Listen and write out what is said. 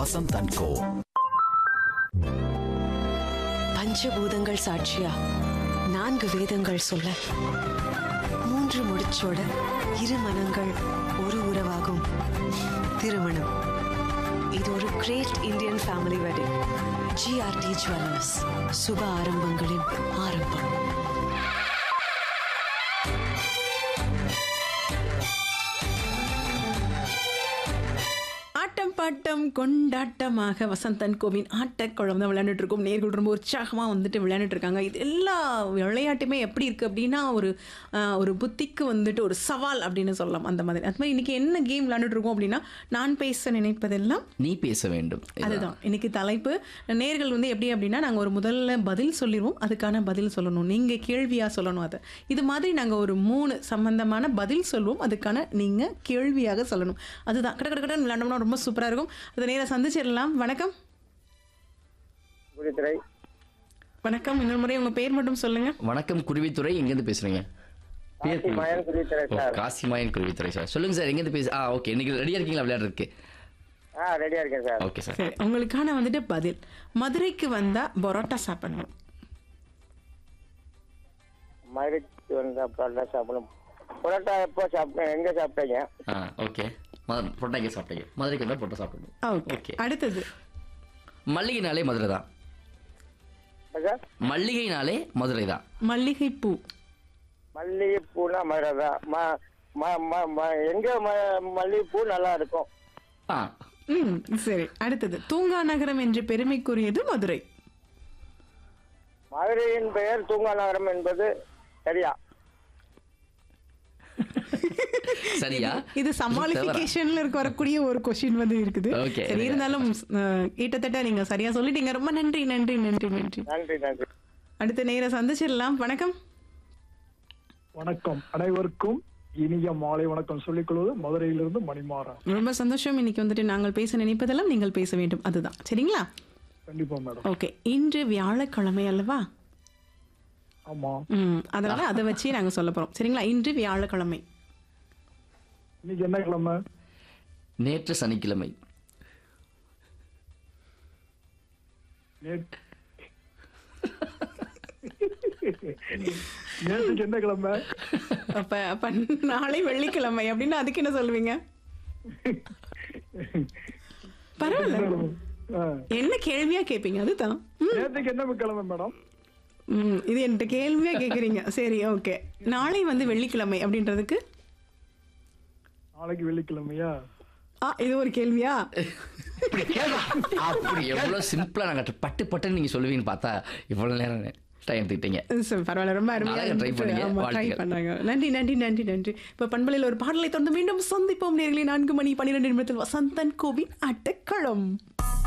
Vasanth and கோ பஞ்சபூதங்கள் சாட்சியா நான்கு வேதங்கள் சொல்ல மூன்று முடிச்சோட இரு மனங்கள் ஒரு உறவாகும் திருமணம் இது ஒரு great Indian family wedding G R T jewellers சுப ஆரம்பங்களின் ஆரம்பம் ஆட்டம் பாட்டம் கொண்டாட்டமாக வசந்தன் கோவின் ஆட்டக்குழம் தான் விளையாண்டுட்டு இருக்கோம் நேர்கள் ரொம்ப உற்சாகமாக வந்துட்டு விளையாண்டுட்டு இருக்காங்க இது எல்லா விளையாட்டுமே எப்படி இருக்குது அப்படின்னா ஒரு ஆஹ், ஒரு புத்திக்கு வந்துட்டு ஒரு சவால் அப்படின்னு சொல்லலாம் அந்த மாதிரி அது மாதிரி இன்னைக்கு என்ன கேம் விளையாண்டுட்டு இருக்கோம் அப்படின்னா நான் பேச நினைப்பதெல்லாம் நீ பேச வேண்டும் அதுதான் இன்னைக்கு தலைப்பு நேர்கள் வந்து எப்படி அப்படின்னா நாங்கள் ஒரு முதல்ல பதில் சொல்லிடுவோம் அதுக்கான பதில் சொல்லணும் நீங்கள் கேள்வியாக சொல்லணும் அதை இது மாதிரி நாங்கள் ஒரு மூணு சம்பந்தமான பதில் சொல்லுவோம் அதுக்கான நீங்கள் கேள்வியாக சொல்லணும் அதுதான் கட கட கடன்னு விளையாண்டோம்னா ரொம்ப சூப்பராக இருக்கும் அதை நேராக சந்திச்சிடலாம் வணக்கம் குடித்துறை வணக்கம் இன்னொரு முறை உங்கள் பேர் மட்டும் சொல்லுங்கள் வணக்கம் குருவித்துறை எங்கேருந்து பேசுறீங்க பேர் காசி மாயன் குடித்துறை ஓ, சார் காசிமாயன் குருவித்துறை சார் சொல்லுங்க சார் எங்கேருந்து பேச ஆ ஓகே இன்னைக்கு ரெடியா இருக்கீங்களா விளையாடுறதுக்கு ஆ ரெடியா இருக்கேன் சார் ஓகே சார் சரி உங்களுக்கான வந்துட்டு பதில் மதுரைக்கு வந்தால் பரோட்டா சாப்பிடணும் மதுரைக்கு வந்தா பரோட்டா சாப்பிடணும் பரோட்டா எப்போ சாப்பிட்டேன் எங்க சாப்பிட்டீங்க ஆ ஓகே பொட்டா இங்கே சாப்பிட்டீங்க மதுரைக்கு வந்தால் பொட்டா சாப்பிடணும் ஓகே Okay. அடுத்தது மல்லிகைனாலே மதுரை தான் என்ன சார் மல்லிகைனாலே மதுரை தான் மல்லிகைப்பூ மல்லிகைப்பூனா மதுரை தான் ம- ம- ம- ம- எங்க ம- மல்லிகைப்பூ நல்லா இருக்கும் ஆ ம் சரி அடுத்தது தூங்கா நகரம் என்று பெருமைக்குரியது மதுரை மதுரையின் பெயர் தூங்கா நகரம் என்பது சரியா சரியா இது தவறா? சமாளிஃபிகேஷன்ல இருக்க வரக்கூடிய ஒரு கொஸ்டின் வந்து இருக்குது Okay. சரி இருந்தாலும் அஹ், கிட்டத்தட்ட நீங்க சரியா சொல்லிட்டீங்க ரொம்ப நன்றி நன்றி நன்றி நன்றி நன்றி நன்றி அடுத்த நேர சந்திச்சிடலாம் வணக்கம் வணக்கம் அனைவருக்கும் இனிய மாலை வணக்கம் சொல்லிக் கொள்வது மதுரையிலிருந்து மணிமாறன் ரொம்ப சந்தோஷம் இன்னைக்கு வந்துட்டு நாங்கள் பேச நினைப்பதெல்லாம் நீங்கள் பேச வேண்டும் அதுதான் சரிங்களா கண்டிப்பா மேடம் ஓகே இன்று வியாழக்கிழமை அல்லவா ஆமா ம் அதனால அதை வச்சு நாங்க சொல்ல போறோம் சரிங்களா இன்று வியாழக்கிழமை இன்னைக்கு என்ன கிழமை நேற்று சனிக்கிழமை நேற்று நேற்றுக்கு என்ன கிழமை அப்ப அப்ப நாளை வெள்ளிக்கிழமை அப்படின்னு அதுக்கு என்ன சொல்லுவீங்க பரவாயில்ல ஆ. என்ன கேள்வியா கேட்பீங்க அதுதான் ம் நேற்றுக்கு என்ன கிழமை மேடம் ம் இது என்கிட்ட கேள்வியா கேக்குறீங்க சரி ஓகே நாளை வந்து வெள்ளிக்கிழமை அப்படின்றதுக்கு நாளைக்கு வெள்ளிக்கிழமையா ஆ இது ஒரு கேள்வியா அப்படி எவ்வளவு சிம்பிளா நாங்க பட்டு பட்டுன்னு நீங்க சொல்லுவீங்கன்னு பார்த்தா இவ்வளவு நேரம் டைம் எடுத்துக்கிட்டீங்க சரி, பரவாயில்ல ரொம்ப அருமையா நல்லா try பண்ணீங்க. ட்ரை வாழ்த்துக்கள். பண்ணாங்க நன்றி நன்றி நன்றி நன்றி இப்ப பண்பலையில் ஒரு பாடலை தொடர்ந்து மீண்டும் சந்திப்போம் நேர்களை நான்கு மணி பன்னிரெண்டு நிமிடத்தில் வசந்தன் கோவின் அட்டக்களம்